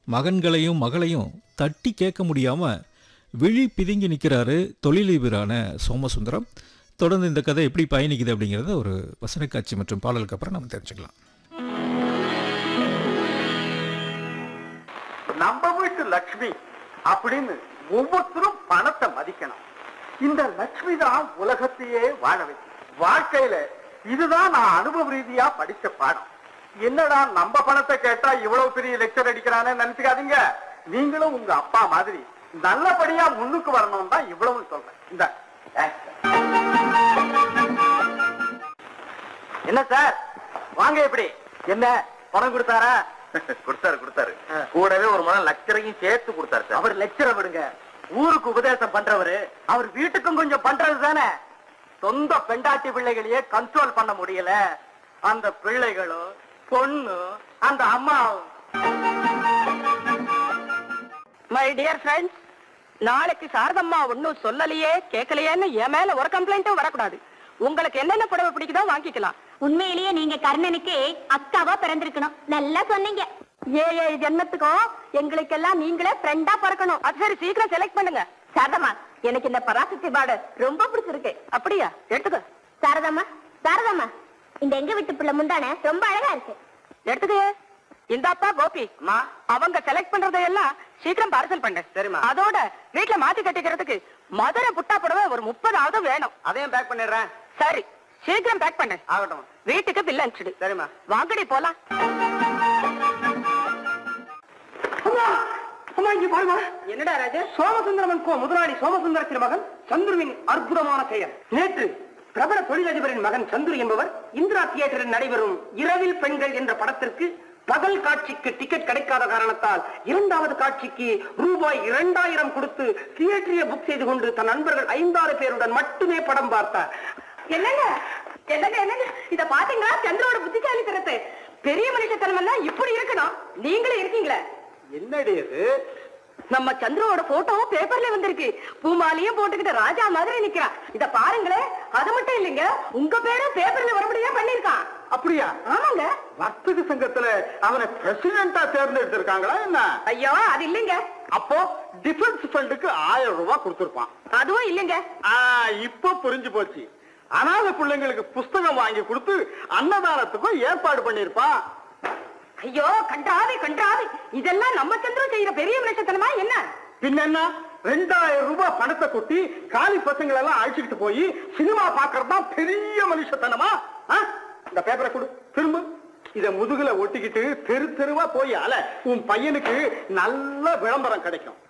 மகன்களையும் மகளையும் தட்டி கேட்க முடியாம விழி பிதுங்கி நிற்கிறாரு தொழிலதிபரான சோமசுந்தரம் தொடர்ந்து இந்த கதை எப்படி பயணிக்குது அப்படிங்கிறத ஒரு வசன காட்சி மற்றும் பாடலுக்கு அப்புறம் நம்ம தெரிஞ்சுக்கலாம் நம்ம வீட்டு லட்சுமி அப்படின்னு ஒவ்வொருத்தரும் பணத்தை மதிக்கணும் இந்த லட்சுமி தான் உலகத்தையே வாழ வைக்கும் வாழ்க்கையில இதுதான் நான் அனுபவ ரீதியா படிச்ச பாடம் என்னடா நம்ம பணத்தை கேட்டா இவ்வளவு பெரிய லெக்சர் அடிக்கிறானே நினைச்சுக்காதீங்க நீங்களும் உங்க அப்பா மாதிரி நல்லபடியா முன்னுக்கு வரணும் தான் இவ்வளவு சொல்றேன் இந்த என்ன சார் வாங்க எப்படி என்ன பணம் கொடுத்தாரா கொடுத்தாரு கொடுத்தாரு கூடவே ஒரு மனம் லட்சரையும் சேர்த்து கொடுத்தாரு சார் அவர் லெக்சரை விடுங்க ஊருக்கு உபதேசம் பண்றவரு அவர் வீட்டுக்கும் கொஞ்சம் பண்றது தானே சொந்த பெண்டாட்டி பிள்ளைகளையே கண்ட்ரோல் பண்ண முடியல அந்த பிள்ளைகளும் பொண்ணு அந்த அம்மாவும் மை டியர் ஃப்ரெண்ட்ஸ் நாளைக்கு சாரதம்மா ஒன்னும் சொல்லலையே கேட்கலையேன்னு என் மேல ஒரு கம்ப்ளைண்ட்டும் வரக்கூடாது உங்களுக்கு என்னென்ன புடவை பிடிக்குதோ வாங்கிக்கலாம் உண்மையிலேயே நீங்க கர்ணனுக்கு அக்காவா பிறந்திருக்கணும் நல்லா சொன்னீங்க ஏ ஏழு ஜென்மத்துக்கும் எங்களுக்கெல்லாம் நீங்களே ஃப்ரெண்டா பிறக்கணும் அது சரி சீக்கிரம் செலக்ட் பண்ணுங்க சாரதம்மா எனக்கு இந்த பராசக்தி பாடு ரொம்ப பிடிச்சிருக்கு அப்படியா எடுத்துக்க சாரதாம்மா சாரதாம்மா இந்த எங்க வீட்டு பிள்ளை முந்தானே ரொம்ப அழகா இருக்கு எடுத்துக்கே இந்த அப்பா கோபி அவங்க செலக்ட் பண்றதையெல்லாம் சீக்கிரம் பார்சல் பண்ணு சரிம்மா. அதோட வீட்ல மாத்தி கட்டிக்கிறதுக்கு மதுரை புட்டா புடவை ஒரு முப்பதாவது வேணும் அதையும் பேக் பண்ணிடுறேன் சரி சீக்கிரம் பேக் பண்ணு ஆகட்டும் வீட்டுக்கு பில் அனுப்பிச்சிடு சரிம்மா வாங்கடி போலாம் என்னடா ராஜா சோமசுந்தரமன் கோ முதலாளி சோமசுந்தரத்தின் மகன் சந்துருவின் அற்புதமான பெயர் நேற்று பிரபல தொழிலதிபரின் மகன் சந்துரு என்பவர் இந்திரா தியேட்டரில் நடைபெறும் இரவில் பெண்கள் என்ற படத்திற்கு பகல் காட்சிக்கு டிக்கெட் கிடைக்காத காரணத்தால் இரண்டாவது காட்சிக்கு ரூபாய் இரண்டாயிரம் கொடுத்து தியேட்டரை புக் செய்து கொண்டு தன் நண்பர்கள் ஐந்தாறு பேருடன் மட்டுமே படம் பார்த்தார் என்னங்க என்னங்க என்னங்க இத பாத்தீங்களா சந்திரோட புத்திசாலித்தனத்தை பெரிய மனுஷத்தனம் எல்லாம் இப்படி இருக்கணும் நீங்களும் இருக்கீங்களே என்னடி இது நம்ம சந்திரோட போட்டோ பேப்பர்ல வந்திருக்கு பூமாலையும் போட்டுக்கிட்ட ராஜா மாதிரி நிக்கிறான் இத பாருங்களேன் அது மட்டும் இல்லைங்க உங்க பேரும் பேப்பர்ல வரபடியா பண்ணிருக்கான் அப்படியா ஆமாங்க வர்த்தக சங்கத்துல அவனை பிரசிடென்டா தேர்ந்தெடுத்திருக்காங்களா என்ன ஐயோ அது இல்லைங்க அப்போ டிஃபென்ஸ் ஃபண்டுக்கு ஆயிரம் ரூபாய் கொடுத்திருப்பான் அதுவும் இல்லைங்க ஆ, இப்ப புரிஞ்சு போச்சு அனாத பிள்ளைங்களுக்கு புஸ்தகம் வாங்கி கொடுத்து அன்னதானத்துக்கும் ஏற்பாடு பண்ணிருப்பான் ஐயோ கண்டாவி கண்டாவி இதெல்லாம் நம்ம சந்திரம் செய்யற பெரிய மனுஷத்தனமா என்ன பின்ன என்ன ரெண்டாயிரம் ரூபாய் பணத்தை கொட்டி காலி பசங்களை எல்லாம் அழைச்சிக்கிட்டு போய் சினிமா பாக்குறது தான் பெரிய மனுஷத்தனமா ஆ? இந்த பேப்பரை கொடு திரும்ப இத முதுகுல ஒட்டிக்கிட்டு தெரு தெருவா போய் அல உன் பையனுக்கு நல்ல விளம்பரம் கிடைக்கும்